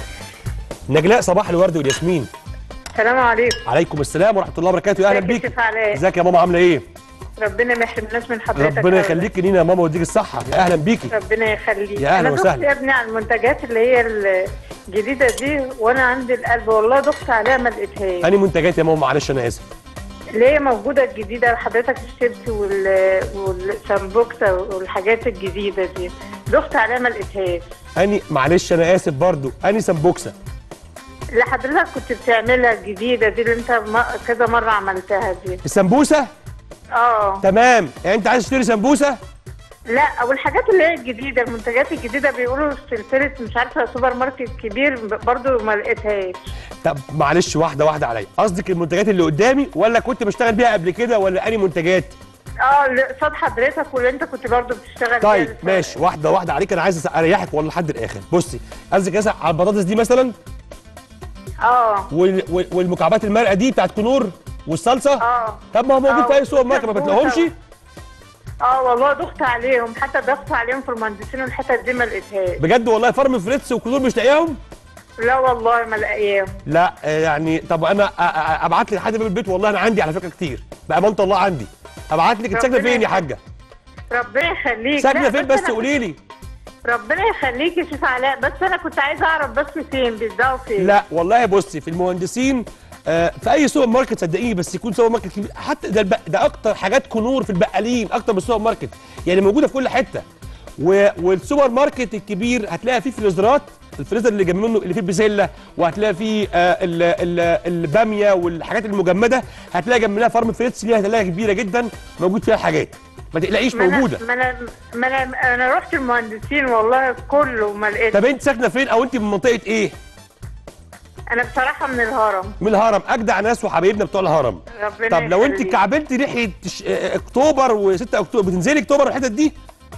نجلاء صباح الورد والياسمين السلام عليكم عليكم السلام ورحمه الله وبركاته اهلا ازيك يا بيك شيخ علاء؟ ازيك يا ماما عامله ايه ربنا ما يحرمناش من حضرتك ربنا أبداً. يخليكي لينا يا ماما ويديك الصحه يا اهلا بيكي ربنا يخليك يا أهلا انا دخت وسهلا. يا ابني على المنتجات اللي هي الجديده دي وانا عندي القلب والله دخت عليها ما لقيتهاش اني منتجات يا ماما معلش انا اسف اللي هي موجوده الجديده حضرتك الشيبسي وال والسمبوكسه والحاجات الجديده دي دخت عليها ما لقيتهاش اني معلش انا اسف برضو اني سمبوكسه اللي حضرتك كنت بتعملها الجديده دي اللي انت م- كذا مره عملتها دي السمبوسه اه تمام يعني انت عايز تشتري سمبوسه لا والحاجات اللي هي الجديده المنتجات الجديده بيقولوا سلسله مش عارفه سوبر ماركت كبير ب- برضو ما لقيتهاش طب معلش واحده واحده عليا قصدك المنتجات اللي قدامي ولا كنت بشتغل بيها قبل كده ولا اني منتجات اه اللي قصاد حضرتك واللي انت كنت برضو بتشتغل بيها طيب لسه. ماشي واحده واحده عليك انا عايز اريحك والله لحد الاخر بصي قصدك مثلا على البطاطس دي مثلا اه وال- وال- والمكعبات المرقه دي بتاعت كنور والصلصه اه طب ما هو موجود آه، في اي سوبر ماركت ما بتلاقيهمش اه والله ضغط عليهم حتى ضغط عليهم في المهندسين والحتت دي ما لقيتهاش بجد والله فرم فريتس وكنور مش لاقيهم لا والله ما لاقياهم لا آه، يعني طب انا أ- أ- ابعت لك لحد باب البيت والله انا عندي على فكره كتير بامانه الله عندي ابعت لك انت ساكنه ربنا فين يا يخليك. حاجه ربنا يخليك ساكنه لا، فين بس أنا- قولي لي ربنا يخليك يا شيخ علاء بس انا كنت عايزه اعرف بس فين بيبداوا فين لا والله بصي في المهندسين آه، في اي سوبر ماركت صدقيني بس يكون سوبر ماركت كبير حتى ده الب... ده اكتر حاجات كنور في البقالين اكتر من السوبر ماركت يعني موجوده في كل حته و... والسوبر ماركت الكبير هتلاقي فيه فريزرات الفريزر اللي جنب منه اللي فيه البسله وهتلاقي فيه آه ال... ال... الباميه والحاجات المجمده هتلاقي جنب منها فارم فريتس ليها ثلاجه كبيره جدا موجود فيها الحاجات ما تقلقيش ما أنا- موجوده ما انا ما انا انا رحت المهندسين والله كله ما لقيت طب انت ساكنه فين او انت من منطقه ايه انا بصراحه من الهرم من الهرم اجدع ناس وحبايبنا بتوع الهرم ربنا طب لو انت يخليك. كعبلتي ناحيه ش- اه، اكتوبر و6 اكتوبر بتنزلي اكتوبر والحتت دي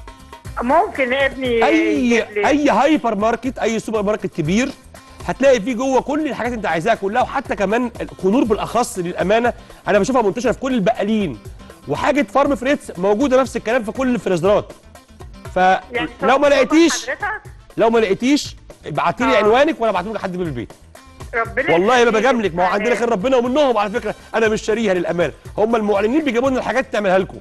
ممكن يا ابني اي يجيب لي. اي هايبر ماركت اي سوبر ماركت كبير هتلاقي فيه جوه كل الحاجات اللي انت عايزاها كلها وحتى كمان الكنور بالاخص للامانه انا بشوفها منتشره في كل البقالين وحاجه فارم فريتس موجوده نفس الكلام في كل الفريزرات يعني فلو ما طب لقيتيش حضرتك لو ما لقيتيش ابعتي لي اه. عنوانك وانا ابعته لك لحد باب البيت ربنا والله ما يخليك بجاملك ما هو عندنا يعني. خير ربنا ومنهم على فكره انا مش شاريها للامانه هم المعلنين بيجيبوا لنا الحاجات تعملها لكم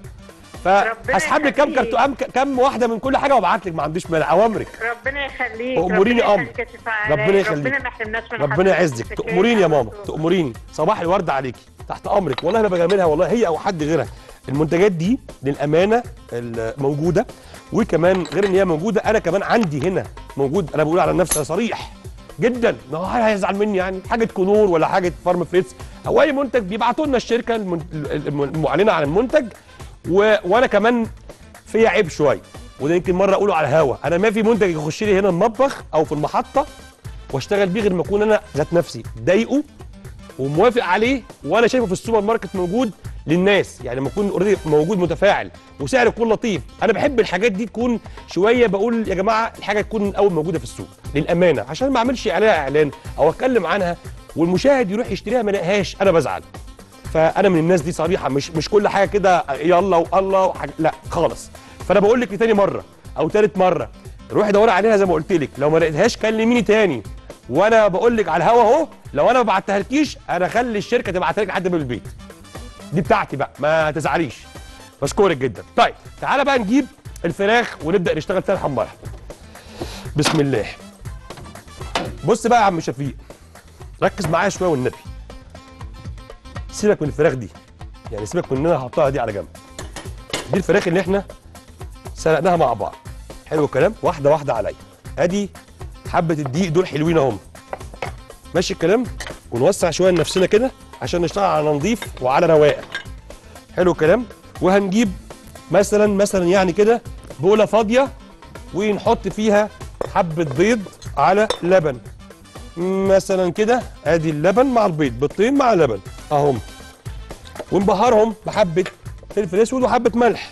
فهسحب لك كام يخليك. كرتون كام واحده من كل حاجه وابعت لك ما عنديش مانع اوامرك ربنا يخليك أموريني ربنا أمر. يخليك يا شيخ علاء. ربنا يخليك. ربنا ما يحرمناش من ربنا حضرتك. يعزك شكراً تأمريني يا ماما دكتور. تأمريني صباح الورد عليكي تحت امرك والله انا بجاملها والله هي او حد غيرها المنتجات دي للامانه ال- موجوده وكمان غير ان هي موجوده انا كمان عندي هنا موجود انا بقول على نفسي صريح جدا ما هو هيزعل مني يعني حاجه كنور ولا حاجه فارم فريتس او اي منتج بيبعتوا لنا الشركه المن- الم- المعلنه عن المنتج و... وانا كمان فيا عيب شويه وده يمكن مره اقوله على الهوا انا ما في منتج يخش لي هنا المطبخ او في المحطه واشتغل بيه غير ما اكون انا ذات نفسي ضايقه وموافق عليه وانا شايفه في السوبر ماركت موجود للناس يعني لما يكون اوريدي موجود متفاعل وسعر يكون لطيف انا بحب الحاجات دي تكون شويه بقول يا جماعه الحاجه تكون من اول موجوده في السوق للامانه عشان ما اعملش عليها اعلان او اتكلم عنها والمشاهد يروح يشتريها ما يلاقيهاش انا بزعل فانا من الناس دي صريحه مش مش كل حاجه كده يلا والله وحاجة لا خالص فانا بقول لك تاني مره او تالت مره روحي دوري عليها زي ما قلت لك لو ما لقيتهاش كلميني تاني وانا بقول لك على الهوا اهو لو انا ما بعتهالكيش انا اخلي الشركه تبعتها لك لحد باب البيت دي بتاعتي بقى ما تزعليش بشكرك جدا طيب تعالى بقى نجيب الفراخ ونبدا نشتغل فيها نحمرها بسم الله بص بقى يا عم شفيق ركز معايا شويه والنبي سيبك من الفراخ دي يعني سيبك من ان انا هحطها دي على جنب دي الفراخ اللي احنا سلقناها مع بعض حلو الكلام واحده واحده عليا ادي حبه الدقيق دول حلوين اهم ماشي الكلام ونوسع شويه لنفسنا كده عشان نشتغل على نظيف وعلى رواقه حلو الكلام وهنجيب مثلا مثلا يعني كده بوله فاضيه ونحط فيها حبه بيض على لبن مثلا كده ادي اللبن مع البيض بيضتين مع لبن اهم ونبهرهم بحبه فلفل اسود وحبه ملح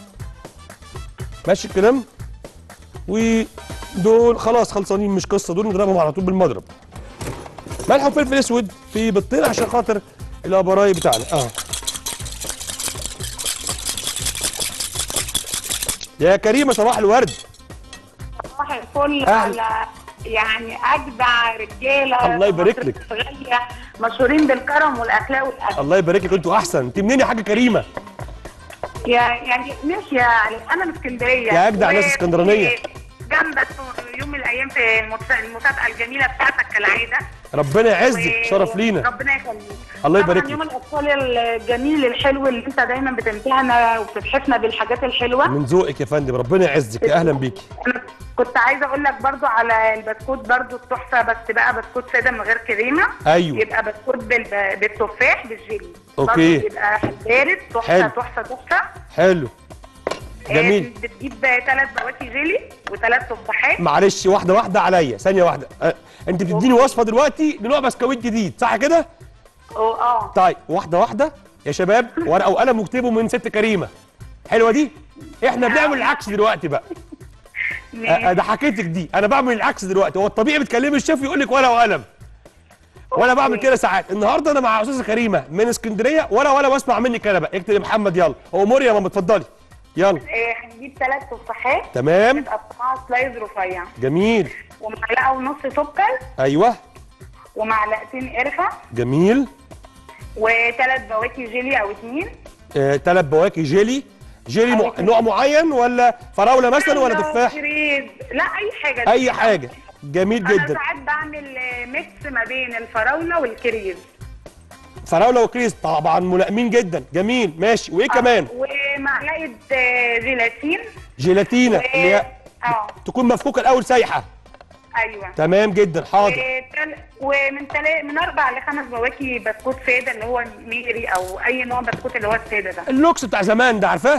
ماشي الكلام ودول خلاص خلصانين مش قصه دول نضربهم على طول بالمضرب ملح وفلفل اسود في بيضتين عشان خاطر الابراي بتاعنا اه يا كريمه صباح الورد صباح الفل أهلا. على يعني اجدع رجاله الله يبارك مصر لك. الغالية، مشهورين بالكرم والاخلاق والادب الله يبارك لك انتوا احسن انت منين يا حاجه كريمه يا يعني ماشي يعني انا من اسكندريه يا أجدع ناس و- اسكندرانية. جنبك يوم من الايام في المتس- المسابقه الجميله بتاعتك كالعاده ربنا يعزك و- شرف لينا ربنا يخليك الله طبعاً يبارك يوم لك الاطفال الجميل الحلو اللي انت دايما بتمتعنا وبتتحفنا بالحاجات الحلوه من ذوقك يا فندم ربنا يعزك يا اهلا بيكي انا كنت عايزه اقول لك برضو على البسكوت برضو التحفه بس بقى بسكوت ساده من غير كريمه ايوه يبقى بسكوت بالب... بالتفاح بالجيلي أوكي. برضو يبقى بارد حلو. تحفه تحفه تحفه حلو آه، جميل بتجيب ثلاث بواكي جيلي وثلاث تفاحات معلش واحده واحده عليا ثانيه واحده أه. انت بتديني وصفه دلوقتي لنوع بسكويت جديد صح كده اه اه طيب واحده واحده يا شباب ورقه وقلم واكتبوا من ست كريمه حلوه دي احنا بنعمل العكس دلوقتي بقى أه، ده حكيتك دي انا بعمل العكس دلوقتي هو الطبيعي بتكلمي الشيف يقول لك ورقه وقلم وانا بعمل كده ساعات النهارده انا مع استاذه كريمه من اسكندريه ولا ولا بسمع منك انا بقى اكتب يا محمد يلا امور يا ماما اتفضلي يلا آه، هنجيب ثلاث تفاحات تمام متقطعه سلايز رفيع جميل ومعلقه ونص سكر ايوه ومعلقتين قرفه جميل وثلاث بواكي جيلي او اثنين آه، تلات بواكي جيلي جيلي مع... أيوة. نوع معين ولا فراوله مثلا ولا تفاح كريز لا اي حاجه اي حاجه جميل انا جدا ساعات بعمل آه، ميكس ما بين الفراوله والكريز فراوله وكريز طبعا ملائمين جدا جميل ماشي وايه كمان ومعلقه آه، جيلاتين جيلاتينا و- اللي هي اه تكون مفكوكه الاول سايحه ايوه تمام جدا حاضر وتل... ومن تل... من اربع لخمس بواكي بسكوت ساده اللي هو ميري او اي نوع بسكوت اللي هو الساده ده اللوكس بتاع زمان ده عارفاه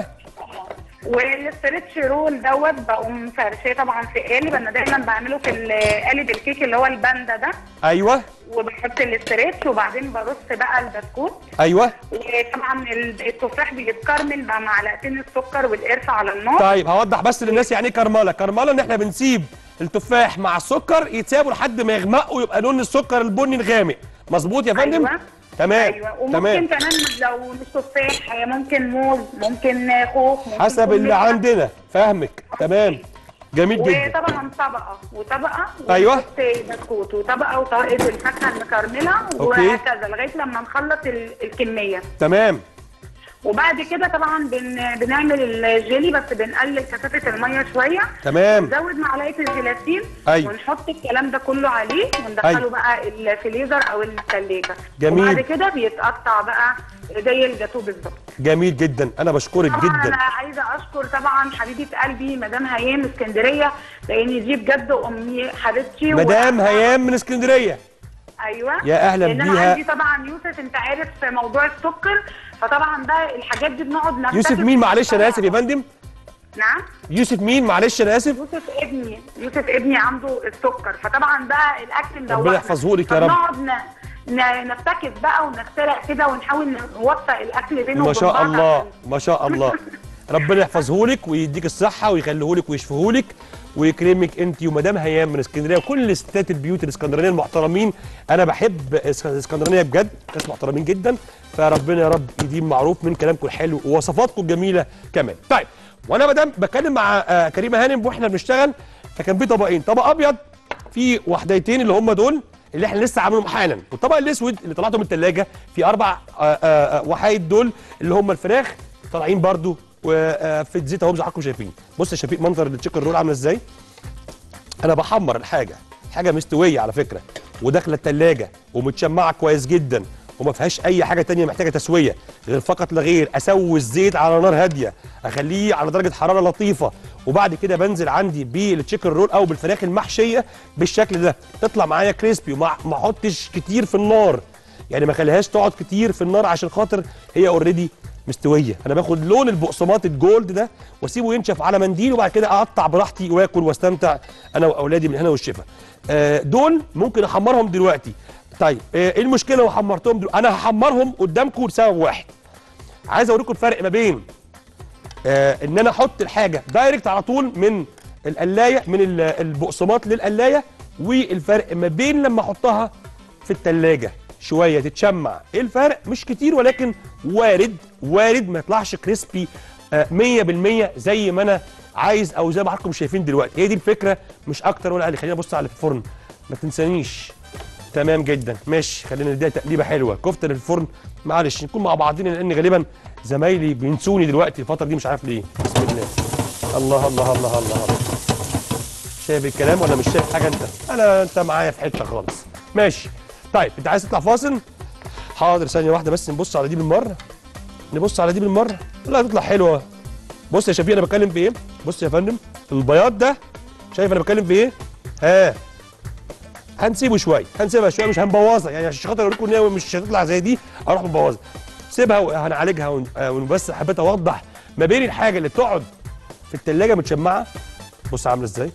والستريتش رول دوت بقوم فرشاه طبعا في قالب انا دايما بعمله في ال- قالب الكيك اللي هو الباندا ده ايوه وبحط الاستريتش وبعدين برص بقى البسكوت ايوه وطبعا ال- التفاح بيتكرمل مع معلقتين السكر والقرفه على النار طيب هوضح بس للناس يعني ايه كرمله كرمله ان احنا بنسيب التفاح مع السكر يتسابوا لحد ما يغمقوا ويبقى لون السكر البني الغامق مظبوط يا فندم أيوة. تمام ايوه وممكن تمام كمان لو مش تفاح ممكن موز ممكن خوخ ممكن حسب اللي كمثرى. عندنا فاهمك تمام جميل جدا وطبعا طبقه وطبقه أيوة. ونحط بسكوت وطبقه وطبقه الفاكهه المكرمله أوكي. وهكذا لغايه لما نخلص ال- الكميه تمام وبعد كده طبعا بن... بنعمل الجيلي بس بنقلل كثافه الميه شويه تمام نزود معلقه الجيلاتين أيوة. ونحط الكلام ده كله عليه وندخله أيوة. بقى الفريزر او الثلاجه جميل. وبعد كده بيتقطع بقى زي الجاتو بالظبط جميل جدا انا بشكرك طبعا جدا انا عايزه اشكر طبعا حبيبه قلبي مدام هيام اسكندريه لان دي بجد امي حبيبتي مدام و- هيام من اسكندريه ايوه يا أهلاً لان انا بيها. عندي طبعا يوسف انت عارف موضوع السكر فطبعا ده الحاجات دي بنقعد نفتكر يوسف مين معلش انا اسف يا فندم نعم يوسف مين معلش انا اسف يوسف ابني يوسف ابني عنده السكر فطبعا بقى الاكل مدوخنا ربنا يحفظه لك يا رب. فبنقعد ن- ن- نفتكس بقى ونخترع كده ونحاول نوفق الاكل بينه ما وبين شاء بعض الله عشان- ما شاء الله ربنا يحفظه لك ويديك الصحه ويخليه لك ويشفيه لك ويكرمك انت ومدام هيام من اسكندريه وكل ستات البيوت الاسكندرانيه المحترمين انا بحب اس- اسكندرانيه بجد ناس محترمين جدا فربنا يا رب يديم معروف من كلامكم الحلو ووصفاتكم الجميله كمان طيب وانا مدام بتكلم مع آه، كريمه هانم واحنا بنشتغل فكان في طبقين طبق ابيض فيه وحديتين اللي هم دول اللي احنا لسه عاملينهم حالا والطبق الاسود اللي طلعته من الثلاجه في اربع آه، آه، آه، وحايد دول اللي هم الفراخ طالعين برضو وفي الزيت اهو زي ما حضراتكم شايفين بص يا شفيق منظر التشيكن رول عامله ازاي انا بحمر الحاجه حاجه مستويه على فكره وداخله التلاجة ومتشمعه كويس جدا وما فيهاش اي حاجه تانية محتاجه تسويه غير فقط لا غير اسوي الزيت على نار هاديه اخليه على درجه حراره لطيفه وبعد كده بنزل عندي بالتشيكن رول او بالفراخ المحشيه بالشكل ده تطلع معايا كريسبي وما ما احطش كتير في النار يعني ما اخليهاش تقعد كتير في النار عشان خاطر هي اوريدي مستويه انا باخد لون البقسماط الجولد ده واسيبه ينشف على منديل وبعد كده اقطع براحتي واكل واستمتع انا واولادي من هنا والشفا آه، دول ممكن احمرهم دلوقتي طيب آه، ايه المشكله لو حمرتهم دلوقتي انا هحمرهم قدامكم لسبب واحد عايز اوريكم الفرق ما بين آه ان انا احط الحاجه دايركت على طول من القلايه من ال- البقسماط للقلايه والفرق ما بين لما احطها في التلاجة شويه تتشمع ايه الفرق مش كتير ولكن وارد وارد ما يطلعش كريسبي آه 100% زي ما انا عايز او زي ما حضراتكم شايفين دلوقتي هي دي الفكره مش اكتر ولا اقل خلينا نبص على الفرن ما تنسانيش تمام جدا ماشي خلينا نديها تقليبه حلوه كفته للفرن معلش نكون مع بعضنا لان غالبا زمايلي بينسوني دلوقتي الفتره دي مش عارف ليه بسم الله الله الله الله الله, الله. شايف الكلام ولا مش شايف حاجه انت انا انت معايا في حته خالص ماشي طيب انت عايز تطلع فاصل حاضر ثانيه واحده بس نبص على دي بالمره نبص على دي بالمره لا تطلع حلوه بص يا شفيق انا بتكلم في ايه بص يا فندم البياض ده شايف انا بتكلم في ايه ها هنسيبه شويه هنسيبها شويه مش هنبوظها يعني عشان خاطر اوريكم ان هي مش هتطلع زي دي اروح مبوظها سيبها وهنعالجها ون- آه، ونبس حبيت اوضح ما بين الحاجه اللي تقعد في التلاجة متشمعه بص عامله ازاي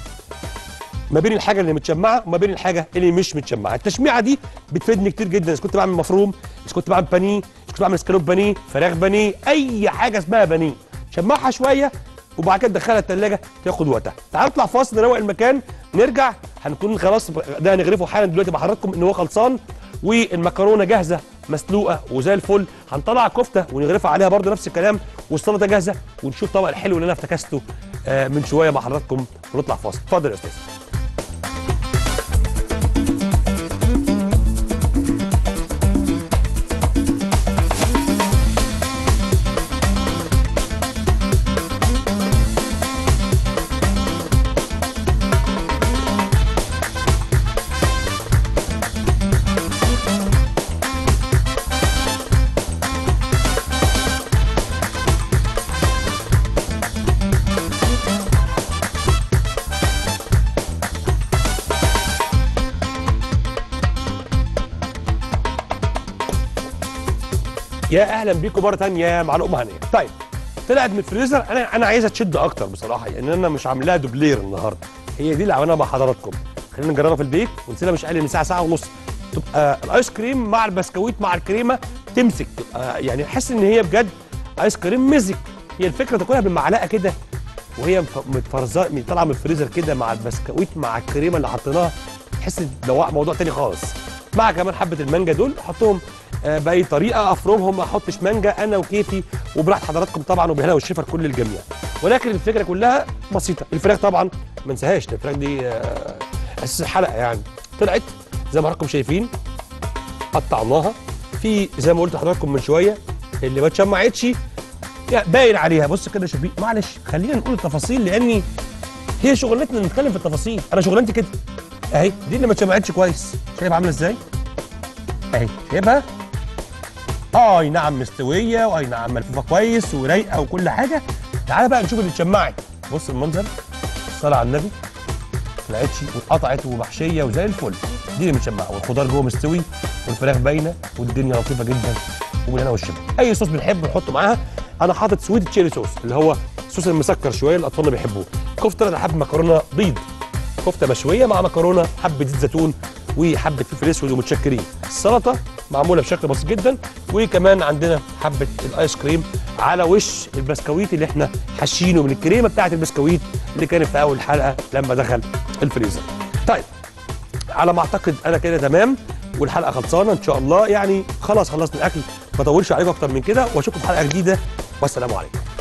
ما بين الحاجه اللي متشمعه وما بين الحاجه اللي مش متشمعه التشميعه دي بتفيدني كتير جدا اذا كنت بعمل مفروم اذا كنت بعمل بانيه اذا كنت بعمل سكالوب بانيه فراخ بانيه اي حاجه اسمها بانيه شمعها شويه وبعد كده تدخلها التلاجة تاخد وقتها تعالوا نطلع فاصل نروق المكان نرجع هنكون خلاص ده هنغرفه حالا دلوقتي مع حضراتكم ان هو خلصان والمكرونه جاهزه مسلوقه وزي الفل هنطلع كفته ونغرفها عليها برضه نفس الكلام والسلطه جاهزه ونشوف طبق الحلو اللي انا افتكسته آه، من شويه مع حضراتكم ونطلع فاصل اتفضل يا استاذ يا اهلا بيكم مره ثانيه مع لقمه هنيه طيب طلعت من الفريزر انا انا عايزها تشد اكتر بصراحه يعني انا مش عامل لها دوبلير النهارده هي دي اللي عملناها مع حضراتكم خلينا نجربها في البيت ونسيبها مش اقل من ساعه ساعه ونص تبقى الايس كريم مع البسكويت مع الكريمه تمسك تبقى يعني احس ان هي بجد ايس كريم مزك هي الفكره تاكلها بالمعلقه كده وهي مف- متفرزه من- طالعه من الفريزر كده مع البسكويت مع الكريمه اللي حطيناها تحس إن ده وا- موضوع تاني خالص مع كمان حبه المانجا دول احطهم آه، باي طريقه افرمهم ما احطش مانجا انا وكيفي وبراحه حضراتكم طبعا وبهنا والشفا لكل الجميع ولكن الفكره كلها بسيطه الفراخ طبعا ما انساهاش ده الفراخ دي آه، اساس الحلقه يعني طلعت زي ما حضراتكم شايفين قطعناها في زي ما قلت لحضراتكم من شويه اللي ما اتشمعتش يعني باين عليها بص كده يا شفيق معلش خلينا نقول التفاصيل لاني هي شغلتنا نتكلم في التفاصيل انا شغلانتي كده اهي دي اللي ما اتشمعتش كويس شايف عامله ازاي اهي شايفها اه اي نعم مستويه واي نعم ملفوفه كويس ورايقه وكل حاجه تعالى بقى نشوف اللي اتشمعت بص المنظر الصلاه على النبي طلعتش واتقطعت ومحشيه وزي الفل دي اللي متشمعه والخضار جوه مستوي والفراخ باينه والدنيا لطيفه جدا ومن هنا والشفا اي صوص بنحب نحطه معاها انا حاطط سويت تشيلي صوص اللي هو الصوص المسكر شويه اللي الاطفال بيحبوه كفته انا حابب مكرونه بيض كفته مشويه مع مكرونه حبه زيت زيتون وحبه فلفل اسود ومتشكرين السلطه معموله بشكل بسيط جدا وكمان عندنا حبه الايس كريم على وش البسكويت اللي احنا حاشينه من الكريمه بتاعه البسكويت اللي كانت في اول حلقه لما دخل الفريزر طيب على ما اعتقد انا كده تمام والحلقه خلصانه ان شاء الله يعني خلاص خلصنا الاكل ما اطولش عليكم اكتر من كده واشوفكم في حلقه جديده والسلام عليكم